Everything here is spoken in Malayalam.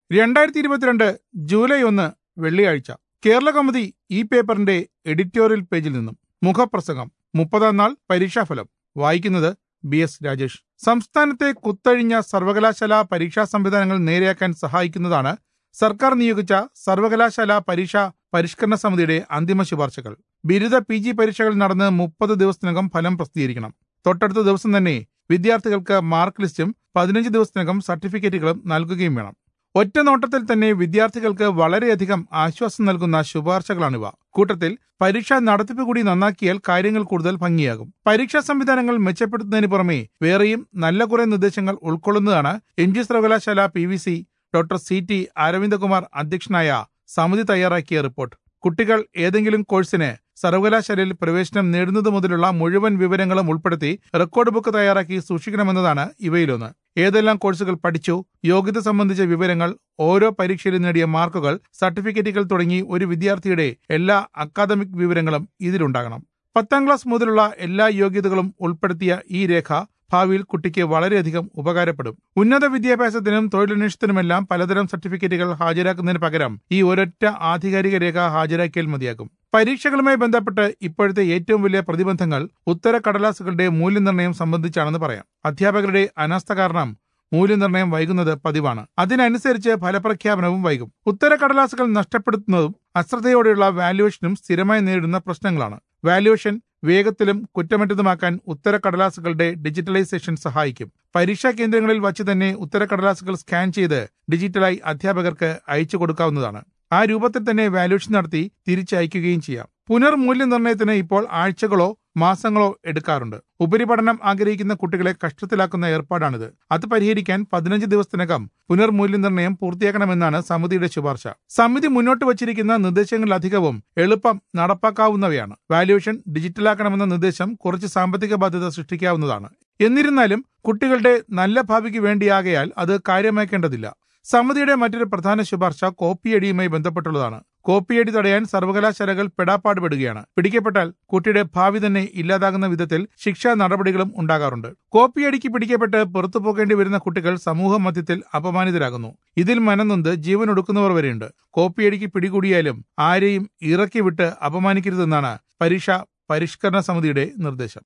രണ്ടായിരത്തി ഇരുപത്തിരണ്ട് ജൂലൈ ഒന്ന് വെള്ളിയാഴ്ച കേരള കൗമുദി ഈ പേപ്പറിന്റെ എഡിറ്റോറിയൽ പേജിൽ നിന്നും മുഖപ്രസംഗം മുപ്പതാം നാൾ പരീക്ഷാഫലം വായിക്കുന്നത് ബി എസ് രാജേഷ് സംസ്ഥാനത്തെ കുത്തഴിഞ്ഞ സർവകലാശാല പരീക്ഷാ സംവിധാനങ്ങൾ നേരെയാക്കാൻ സഹായിക്കുന്നതാണ് സർക്കാർ നിയോഗിച്ച സർവകലാശാല പരീക്ഷാ പരിഷ്കരണ സമിതിയുടെ അന്തിമ ശുപാർശകൾ ബിരുദ പി ജി പരീക്ഷകൾ നടന്ന് മുപ്പത് ദിവസത്തിനകം ഫലം പ്രസിദ്ധീകരിക്കണം തൊട്ടടുത്ത ദിവസം തന്നെ വിദ്യാർത്ഥികൾക്ക് മാർക്ക് ലിസ്റ്റും പതിനഞ്ച് ദിവസത്തിനകം സർട്ടിഫിക്കറ്റുകളും നൽകുകയും വേണം ഒറ്റ നോട്ടത്തിൽ തന്നെ വിദ്യാർത്ഥികൾക്ക് വളരെയധികം ആശ്വാസം നൽകുന്ന ശുപാർശകളാണിവ കൂട്ടത്തിൽ പരീക്ഷാ നടത്തിപ്പ് കൂടി നന്നാക്കിയാൽ കാര്യങ്ങൾ കൂടുതൽ ഭംഗിയാകും പരീക്ഷാ സംവിധാനങ്ങൾ മെച്ചപ്പെടുത്തുന്നതിന് പുറമെ വേറെയും നല്ല കുറെ നിർദ്ദേശങ്ങൾ ഉൾക്കൊള്ളുന്നതാണ് എം ജി സർവകലാശാല P V C doctor C T Aravindakumar അധ്യക്ഷനായ സമിതി തയ്യാറാക്കിയ റിപ്പോർട്ട് കുട്ടികൾ ഏതെങ്കിലും കോഴ്സിന് സർവകലാശാലയിൽ പ്രവേശനം നേടുന്നത് മുതലുള്ള മുഴുവൻ വിവരങ്ങളും ഉൾപ്പെടുത്തി റെക്കോർഡ് ബുക്ക് തയ്യാറാക്കി സൂക്ഷിക്കണമെന്നതാണ് ഇവയിലൊന്ന് ഏതെല്ലാം കോഴ്സുകൾ പഠിച്ചു യോഗ്യത സംബന്ധിച്ച വിവരങ്ങൾ ഓരോ പരീക്ഷയിലും നേടിയ മാർക്കുകൾ സർട്ടിഫിക്കറ്റുകൾ തുടങ്ങി ഒരു വിദ്യാർത്ഥിയുടെ എല്ലാ അക്കാദമിക് വിവരങ്ങളും ഇതിലുണ്ടാകണം പത്താം ക്ലാസ് മുതലുള്ള എല്ലാ യോഗ്യതകളും ഉൾപ്പെടുത്തിയ ഈ രേഖ ഭാവിയിൽ കുട്ടിക്ക് വളരെയധികം ഉപകാരപ്പെടും ഉന്നത വിദ്യാഭ്യാസത്തിനും തൊഴിലന്വേഷണത്തിനുമെല്ലാം പലതരം സർട്ടിഫിക്കറ്റുകൾ ഹാജരാക്കുന്നതിന് പകരം ഈ ഒരൊറ്റ ആധികാരിക രേഖ ഹാജരാക്കിയാൽ മതിയാകും പരീക്ഷകളുമായി ബന്ധപ്പെട്ട് ഇപ്പോഴത്തെ ഏറ്റവും വലിയ പ്രതിബന്ധങ്ങൾ ഉത്തര കടലാസുകളുടെ മൂല്യനിർണ്ണയം സംബന്ധിച്ചാണെന്ന് പറയാം അധ്യാപകരുടെ അനാസ്ഥ കാരണം മൂല്യനിർണ്ണയം വൈകുന്നത് പതിവാണ് അതിനനുസരിച്ച് ഫലപ്രഖ്യാപനവും വൈകും ഉത്തര കടലാസുകൾ നഷ്ടപ്പെടുത്തുന്നതും അശ്രദ്ധയോടെയുള്ള വാല്യുവേഷനും സ്ഥിരമായി നേരിടുന്ന പ്രശ്നങ്ങളാണ് വാല്യുവേഷൻ വേഗത്തിലും കുറ്റമറ്റതുമാക്കാൻ ഉത്തര കടലാസുകളുടെ ഡിജിറ്റലൈസേഷൻ സഹായിക്കും പരീക്ഷാ കേന്ദ്രങ്ങളിൽ വച്ച് തന്നെ ഉത്തര കടലാസുകൾ സ്കാൻ ചെയ്ത് ഡിജിറ്റലായി അധ്യാപകർക്ക് അയച്ചു കൊടുക്കാവുന്നതാണ് ആ രൂപത്തിൽ തന്നെ വാല്യുവേഷൻ നടത്തി തിരിച്ചയക്കുകയും ചെയ്യാം പുനർമൂല്യനിർണ്ണയത്തിന് ഇപ്പോൾ ആഴ്ചകളോ മാസങ്ങളോ എടുക്കാറുണ്ട് ഉപരിപഠനം ആഗ്രഹിക്കുന്ന കുട്ടികളെ കഷ്ടത്തിലാക്കുന്ന ഏർപ്പാടാണിത് അത് പരിഹരിക്കാൻ പതിനഞ്ച് ദിവസത്തിനകം പുനർമൂല്യനിർണ്ണയം പൂർത്തിയാക്കണമെന്നാണ് സമിതിയുടെ ശുപാർശ സമിതി മുന്നോട്ട് വച്ചിരിക്കുന്ന നിർദ്ദേശങ്ങളിലധികവും എളുപ്പം നടപ്പാക്കാവുന്നവയാണ് വാല്യുവേഷൻ ഡിജിറ്റലാക്കണമെന്ന നിർദ്ദേശം കുറച്ച് സാമ്പത്തിക ബാധ്യത സൃഷ്ടിക്കാവുന്നതാണ് എന്നിരുന്നാലും കുട്ടികളുടെ നല്ല ഭാവിക്ക് വേണ്ടിയാകയാൽ അത് കാര്യമാക്കേണ്ടതില്ല സമിതിയുടെ മറ്റൊരു പ്രധാന ശുപാർശ കോപ്പിയടിയുമായി ബന്ധപ്പെട്ടുള്ളതാണ് കോപ്പിയടി തടയാൻ സർവകലാശാലകൾ പെടാപ്പാടുപെടുകയാണ് പിടിക്കപ്പെട്ടാൽ കുട്ടിയുടെ ഭാവി തന്നെ ഇല്ലാതാകുന്ന വിധത്തിൽ ശിക്ഷാ നടപടികളും ഉണ്ടാകാറുണ്ട് കോപ്പിയടിക്ക് പിടിക്കപ്പെട്ട് പുറത്തു പോകേണ്ടി വരുന്ന കുട്ടികൾ സമൂഹ മധ്യത്തിൽ അപമാനിതരാകുന്നു ഇതിൽ മനനൊന്ത് ജീവൻ ഒടുക്കുന്നവർ വരെയുണ്ട് കോപ്പിയടിക്ക് പിടികൂടിയാലും ആരെയും ഇറക്കി വിട്ട് അപമാനിക്കരുതെന്നാണ് പരീക്ഷ പരിഷ്കരണ സമിതിയുടെ നിർദ്ദേശം